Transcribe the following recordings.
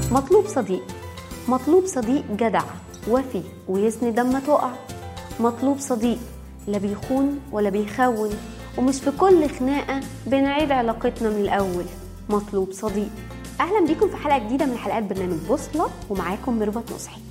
مطلوب صديق مطلوب صديق جدع وفي ويسند لما تقع مطلوب صديق لا بيخون ولا بيخون ومش في كل خناقة بنعيد علاقتنا من الأول مطلوب صديق أهلا بيكم في حلقة جديدة من حلقات برنامج بوصلة ومعاكم ميرفت نصحي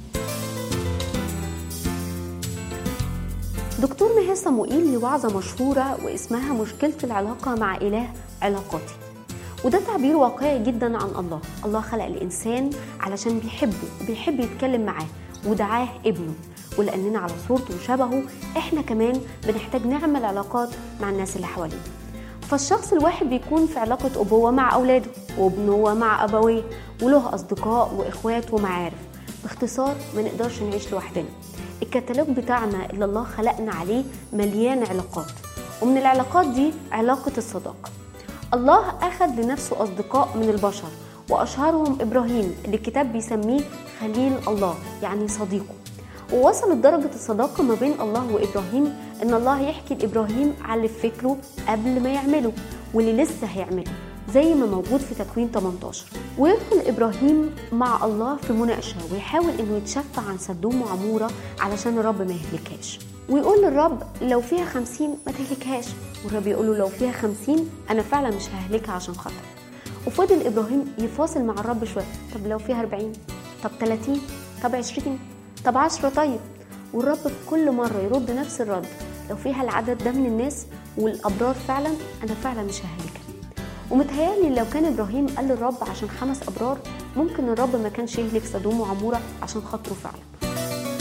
دكتور ماهر صموئيل له وعظة مشهورة واسمها مشكلة العلاقة مع إله علاقاتي وده تعبير واقعي جدا عن الله الله خلق الإنسان علشان بيحبه وبيحب يتكلم معاه ودعاه ابنه ولأننا على صورته وشبهه احنا كمان بنحتاج نعمل علاقات مع الناس اللي حوالينا فالشخص الواحد بيكون في علاقة أبوة مع أولاده وابنوة مع أبويه وله أصدقاء وإخوات ومعارف باختصار ما نقدرش نعيش لوحدنا الكتالوج بتاعنا اللي الله خلقنا عليه مليان علاقات ومن العلاقات دي علاقة الصداقة الله أخذ لنفسه أصدقاء من البشر وأشهرهم إبراهيم اللي الكتاب بيسميه خليل الله يعني صديقه ووصلت درجة الصداقة ما بين الله وإبراهيم إن الله يحكي لإبراهيم على اللي في فكره قبل ما يعمله واللي لسه هيعمله زي ما موجود في تكوين 18 ويدخل إبراهيم مع الله في مناقشة ويحاول إنه يتشفع عن سدوم وعمورة علشان الرب ما يهلكهاش ويقول للرب لو فيها خمسين ما تهلكهاش والرب يقول له لو فيها خمسين أنا فعلا مش ههلكها عشان خاطر وفضل إبراهيم يفاصل مع الرب شوية طب لو فيها 40 طب 30 طب 20 طب 10 طيب والرب في كل مرة يرد نفس الرد لو فيها العدد ده من الناس والأبرار فعلا أنا فعلا مش ههلكها ومتهيألي لو كان إبراهيم قال للرب عشان خمس أبرار ممكن الرب ما كانش يهلك سدوم وعمورة عشان خاطره فعلا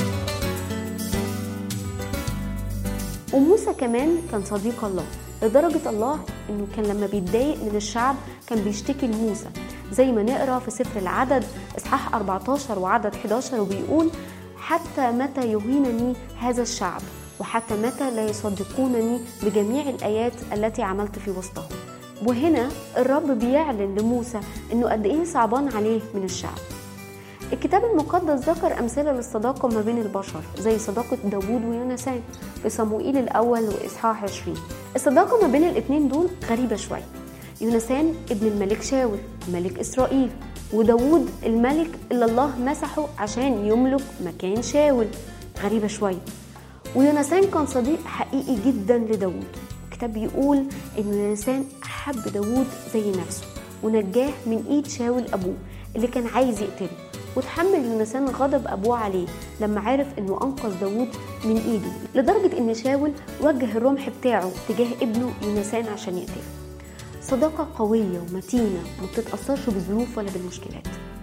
وموسى كمان كان صديق الله لدرجة الله إنه كان لما بيتضايق من الشعب كان بيشتكي لموسى زي ما نقرا في سفر العدد إصحاح 14 وعدد 11 وبيقول حتى متى يهينني هذا الشعب وحتى متى لا يصدقونني بجميع الآيات التي عملت في وسطهم وهنا الرب بيعلن لموسى إنه قد إيه صعبان عليه من الشعب الكتاب المقدس ذكر أمثلة للصداقة ما بين البشر زي صداقة داوود ويونسان في صموئيل الأول وإصحاح 20 الصداقة ما بين الاتنين دول غريبة شوية يونسان ابن الملك شاول ملك إسرائيل وداوود الملك اللي الله مسحه عشان يملك مكان شاول غريبة شوية ويونسان كان صديق حقيقي جدا لداوود الكتاب بيقول إن يونسان أحب داوود زي نفسه ونجاه من إيد شاول أبوه اللي كان عايز يقتله وتحمل يونسان غضب أبوه عليه لما عرف إنه أنقذ داوود من إيده لدرجة إن شاول وجه الرمح بتاعه تجاه ابنه يونسان عشان يقتله صداقة قوية ومتينة ما بتتأثرش بالظروف ولا بالمشكلات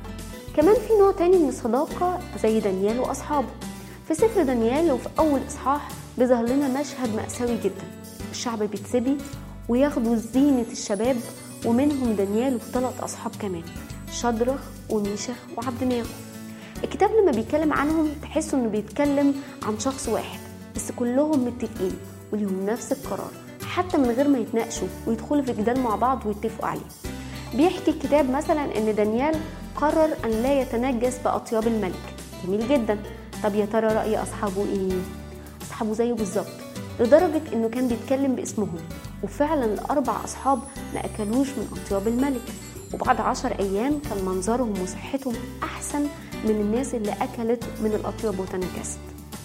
كمان في نوع تاني من الصداقة زي دانيال وأصحابه في سفر دانيال وفي أول إصحاح بيظهر لنا مشهد مأساوي جدا الشعب بيتسبي وياخدوا زينة الشباب ومنهم دانيال وثلاث أصحاب كمان شدرخ وميشخ وعبد ناغو الكتاب لما بيتكلم عنهم تحسوا انه بيتكلم عن شخص واحد بس كلهم متفقين وليهم نفس القرار حتى من غير ما يتناقشوا ويدخلوا في جدال مع بعض ويتفقوا عليه بيحكي الكتاب مثلا ان دانيال قرر ان لا يتنجس باطياب الملك جميل جدا طب يا ترى راي اصحابه ايه اصحابه زيه بالظبط لدرجة انه كان بيتكلم باسمهم وفعلا الاربع اصحاب ما اكلوش من اطياب الملك وبعد عشر أيام كان منظرهم وصحتهم أحسن من الناس اللي أكلت من الأطياب وتنجست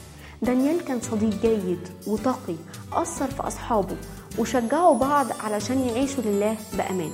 دانيال كان صديق جيد وتقي أثر في أصحابه وشجعوا بعض علشان يعيشوا لله بأمان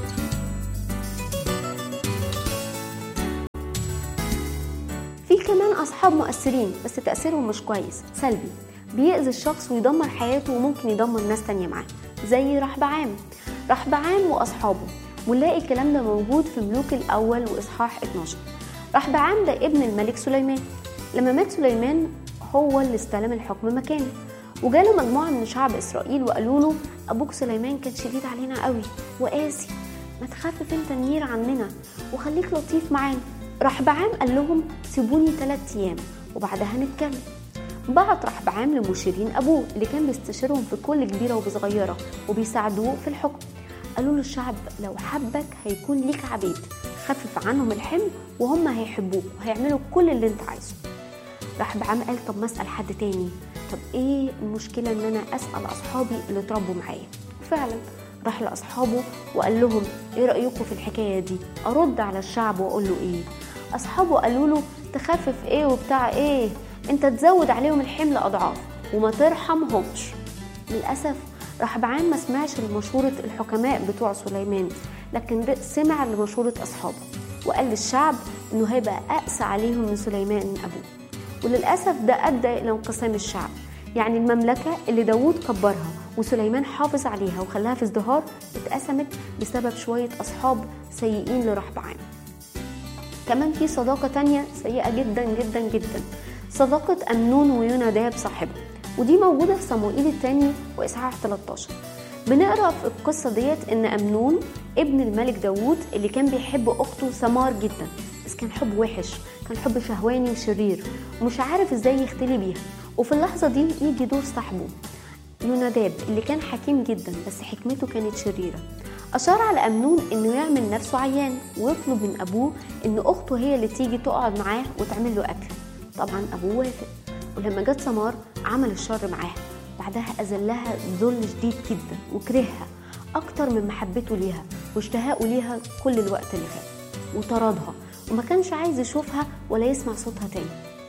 في كمان أصحاب مؤثرين بس تأثيرهم مش كويس سلبي بيأذي الشخص ويدمر حياته وممكن يدمر ناس تانية معاه زي رحبعام رحبعام وأصحابه ونلاقي الكلام ده موجود في ملوك الأول وإصحاح 12 رحبعام ده ابن الملك سليمان لما مات سليمان هو اللي استلم الحكم مكانه وجاله مجموعة من شعب إسرائيل وقالوا له أبوك سليمان كان شديد علينا قوي وقاسي ما تخفف انت النير عننا وخليك لطيف معانا رحبعام قال لهم سيبوني ثلاثة أيام وبعدها نتكلم بعت رحبعام لمشيرين أبوه اللي كان بيستشيرهم في كل كبيرة وبصغيرة وبيساعدوه في الحكم قالوا له الشعب لو حبك هيكون ليك عبيد خفف عنهم الحمل وهم هيحبوك وهيعملوا كل اللي انت عايزه راح بعم قال طب ما اسال حد تاني طب ايه المشكله ان انا اسال اصحابي اللي اتربوا معايا فعلا راح لاصحابه وقال لهم ايه رايكم في الحكايه دي ارد على الشعب واقول له ايه أصحابه قالوا له تخفف إيه وبتاع إيه أنت تزود عليهم الحمل أضعاف وما ترحمهمش للأسف رحبعان ما سمعش لمشورة الحكماء بتوع سليمان لكن سمع لمشورة أصحابه وقال للشعب إنه هيبقى أقسى عليهم من سليمان من أبوه وللأسف ده أدى إلى انقسام الشعب يعني المملكة اللي داوود كبرها وسليمان حافظ عليها وخلاها في ازدهار اتقسمت بسبب شوية أصحاب سيئين لرحبعان كمان في صداقة تانية سيئة جدا جدا جدا صداقة أمنون ويوناداب صاحبه ودي موجودة في صموئيل الثاني وإصحاح 13 بنقرا في القصة ديت إن أمنون ابن الملك داوود اللي كان بيحب أخته سمار جدا بس كان حب وحش كان حب شهواني وشرير ومش عارف ازاي يختلي بيها وفي اللحظة دي يجي دور صاحبه يوناداب اللي كان حكيم جدا بس حكمته كانت شريرة أشار على أمنون إنه يعمل نفسه عيان ويطلب من أبوه إن أخته هي اللي تيجي تقعد معاه وتعمل له أكل طبعا أبوه وافق ولما جت سمار عمل الشر معاها بعدها أذلها ذل شديد جدا وكرهها أكتر من محبته ليها واشتهاءه ليها كل الوقت اللي فات وطردها وما كانش عايز يشوفها ولا يسمع صوتها تاني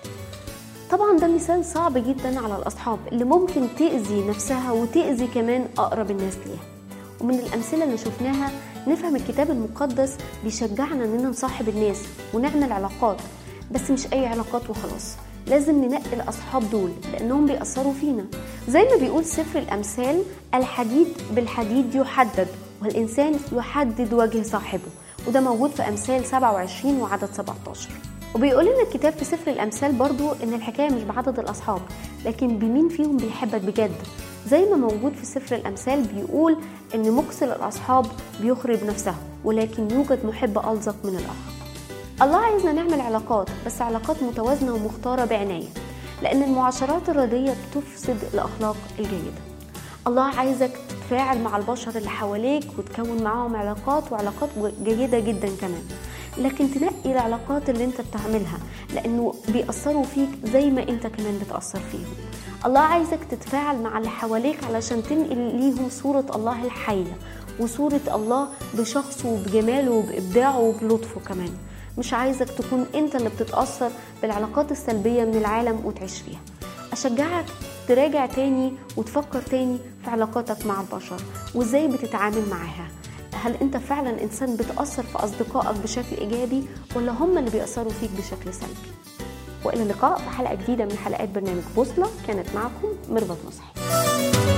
طبعا ده مثال صعب جدا على الأصحاب اللي ممكن تأذي نفسها وتأذي كمان أقرب الناس ليها ومن الأمثلة اللي شفناها نفهم الكتاب المقدس بيشجعنا إننا نصاحب الناس ونعمل علاقات بس مش أي علاقات وخلاص لازم ننقي الأصحاب دول لأنهم بيأثروا فينا زي ما بيقول سفر الأمثال الحديد بالحديد يحدد والإنسان يحدد وجه صاحبه وده موجود في أمثال 27 وعدد 17 وبيقول لنا الكتاب في سفر الأمثال برضو إن الحكاية مش بعدد الأصحاب لكن بمين فيهم بيحبك بجد زي ما موجود في سفر الأمثال بيقول إن مكسل الأصحاب بيخرب نفسه ولكن يوجد محب ألزق من الآخر الله عايزنا نعمل علاقات بس علاقات متوازنة ومختارة بعناية لأن المعاشرات الردية بتفسد الأخلاق الجيدة الله عايزك تتفاعل مع البشر اللي حواليك وتكون معاهم علاقات وعلاقات جيدة جدا كمان لكن تنقي العلاقات اللي انت بتعملها لانه بيأثروا فيك زي ما انت كمان بتأثر فيهم الله عايزك تتفاعل مع اللي حواليك علشان تنقل ليهم صورة الله الحية وصورة الله بشخصه وبجماله وبإبداعه وبلطفه كمان مش عايزك تكون انت اللي بتتأثر بالعلاقات السلبية من العالم وتعيش فيها أشجعك تراجع تاني وتفكر تاني في علاقاتك مع البشر وازاي بتتعامل معاها هل انت فعلا انسان بتأثر في أصدقائك بشكل إيجابي ولا هم اللي بيأثروا فيك بشكل سلبي وإلى اللقاء في حلقة جديدة من حلقات برنامج بوصلة كانت معكم ميرفت نصحي